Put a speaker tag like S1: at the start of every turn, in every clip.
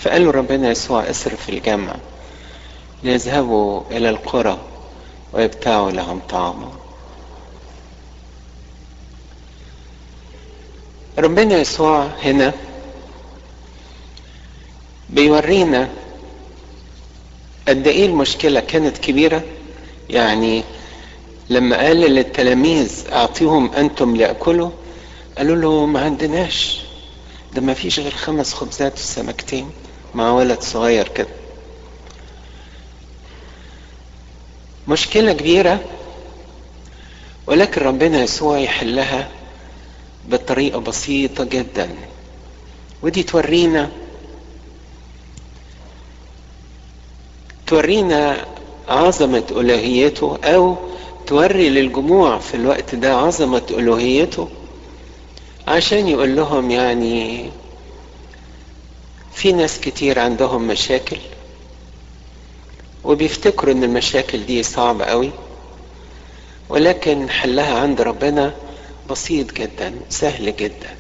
S1: فقال له ربنا يسوع اصرف الجمع ليذهبوا إلى القرى ويبتاعوا لهم طعاما ربنا يسوع هنا بيورينا قد ايه المشكلة كانت كبيرة يعني لما قال للتلاميذ اعطيهم انتم ليأكلوا قالوا له ما عندناش ده ما فيش غير خمس خبزات وسمكتين مع ولد صغير كده مشكلة كبيرة ولكن ربنا يسوع يحلها بطريقة بسيطة جدا ودي تورينا تورينا عظمة ألوهيته أو توري للجموع في الوقت ده عظمة ألوهيته عشان يقول لهم يعني في ناس كتير عندهم مشاكل وبيفتكروا ان المشاكل دي صعبة قوي ولكن حلها عند ربنا بسيط جدا سهل جدا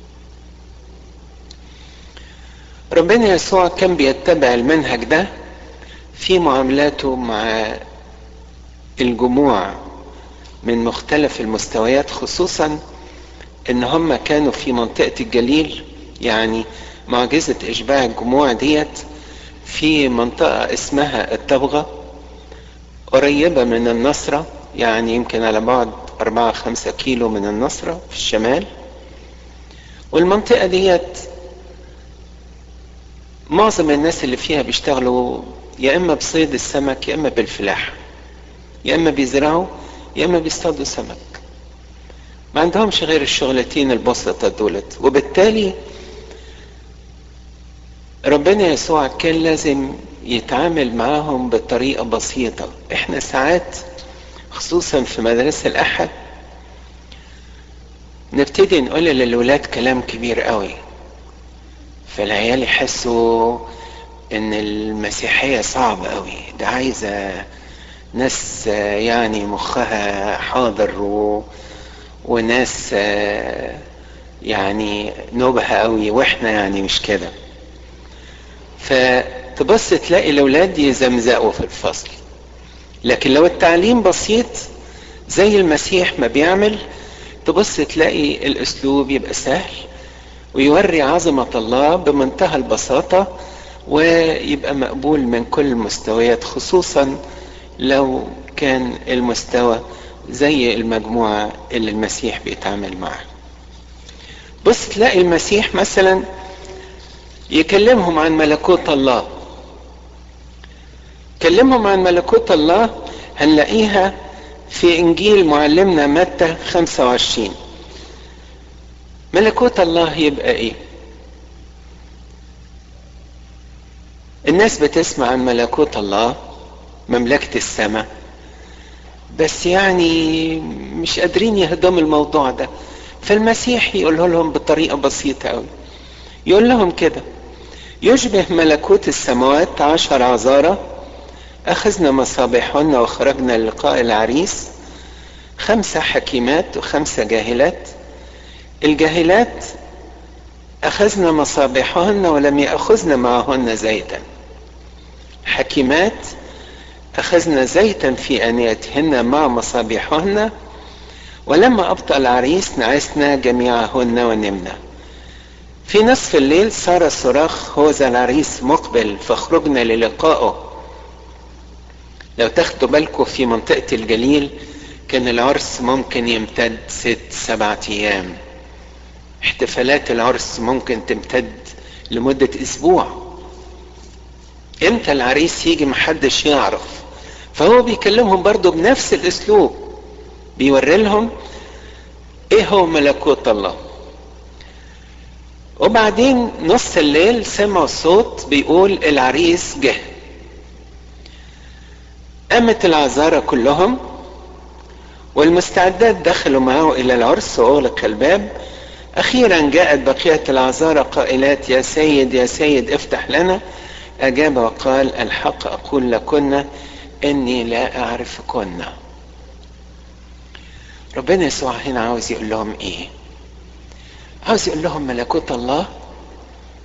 S1: ربنا يسوع كان بيتبع المنهج ده في معاملاته مع الجموع من مختلف المستويات خصوصا ان هم كانوا في منطقة الجليل يعني معجزة اشباع الجموع ديت في منطقة اسمها الطبغة قريبة من النصرة يعني يمكن على بعد أربعة خمسة كيلو من النصرة في الشمال والمنطقة ديت معظم الناس اللي فيها بيشتغلوا يا إما بصيد السمك يا إما بالفلاحة يا إما بيزرعوا يا إما بيصطادوا سمك ما عندهمش غير الشغلتين البسيطة دولت وبالتالي ربنا يسوع كان لازم يتعامل معاهم بطريقة بسيطة احنا ساعات خصوصا في مدرسة الأحد نبتدي نقول للولاد كلام كبير قوي فالعيال يحسوا ان المسيحية صعبة قوي ده عايزة ناس يعني مخها حاضر و... وناس يعني نبهة قوي واحنا يعني مش كده فتبص تلاقي الاولاد يزمزقوا في الفصل لكن لو التعليم بسيط زي المسيح ما بيعمل تبص تلاقي الاسلوب يبقى سهل ويوري عظمة الله بمنتهى البساطة ويبقى مقبول من كل المستويات خصوصا لو كان المستوى زي المجموعة اللي المسيح بيتعامل معها بص تلاقي المسيح مثلا يكلمهم عن ملكوت الله كلمهم عن ملكوت الله هنلاقيها في انجيل معلمنا متى 25 ملكوت الله يبقى ايه الناس بتسمع عن ملكوت الله مملكة السماء بس يعني مش قادرين يهضموا الموضوع ده فالمسيح يقول لهم بطريقة بسيطة قوي يقول لهم كده يشبه ملكوت السماوات عشر عذارة أخذنا مصابيحهن وخرجنا للقاء العريس خمسة حكيمات وخمسة جاهلات الجاهلات أخذنا مصابيحهن ولم يأخذن معهن زيتا حكيمات أخذنا زيتا في أنيتهن مع مصابيحهن ولما أبطأ العريس نعسنا جميعهن ونمنا في نصف الليل صار صراخ هوذا العريس مقبل فخرجنا للقائه لو تاخدوا بالكم في منطقة الجليل كان العرس ممكن يمتد ست سبعة أيام احتفالات العرس ممكن تمتد لمدة أسبوع امتى العريس يجي محدش يعرف فهو بيكلمهم برضو بنفس الاسلوب بيوري لهم ايه هو ملكوت الله وبعدين نص الليل سمعوا صوت بيقول العريس جه قامت العذارى كلهم والمستعدات دخلوا معه الى العرس واغلق الباب اخيرا جاءت بقية العذارى قائلات يا سيد يا سيد افتح لنا اجاب وقال الحق اقول لكن اني لا اعرفكن ربنا يسوع هنا عاوز يقول لهم ايه عاوز يقول لهم ملكوت الله